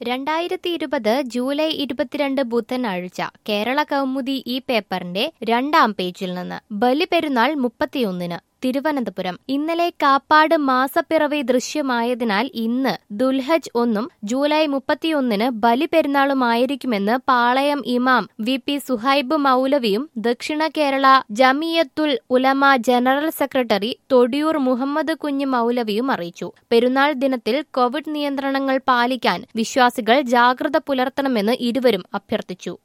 രണ്ടായിരത്തി ഇരുപത് ജൂലൈ ഇരുപത്തിരണ്ട് ബുധനാഴ്ച കേരള കൗമുദി ഈ പേപ്പറിന്റെ രണ്ടാം പേജിൽ നിന്ന് ബലിപെരുന്നാൾ മുപ്പത്തിയൊന്നിന് തിരുവനന്തപുരം ഇന്നലെ കാപ്പാട് മാസപ്പിറവി ദൃശ്യമായതിനാൽ ഇന്ന് ദുൽഹജ് ഒന്നും ജൂലൈ മുപ്പത്തിയൊന്നിന് ബലിപെരുന്നാളുമായിരിക്കുമെന്ന് പാളയം ഇമാം വി പി സുഹൈബ് മൗലവിയും ദക്ഷിണ കേരള ജമിയത്തുൽ ഉലമ ജനറൽ സെക്രട്ടറി തൊടിയൂർ മുഹമ്മദ് കുഞ്ഞ് മൗലവിയും അറിയിച്ചു പെരുന്നാൾ ദിനത്തിൽ കോവിഡ് നിയന്ത്രണങ്ങൾ പാലിക്കാൻ വിശ്വാസികൾ ജാഗ്രത പുലർത്തണമെന്ന് ഇരുവരും അഭ്യർത്ഥിച്ചു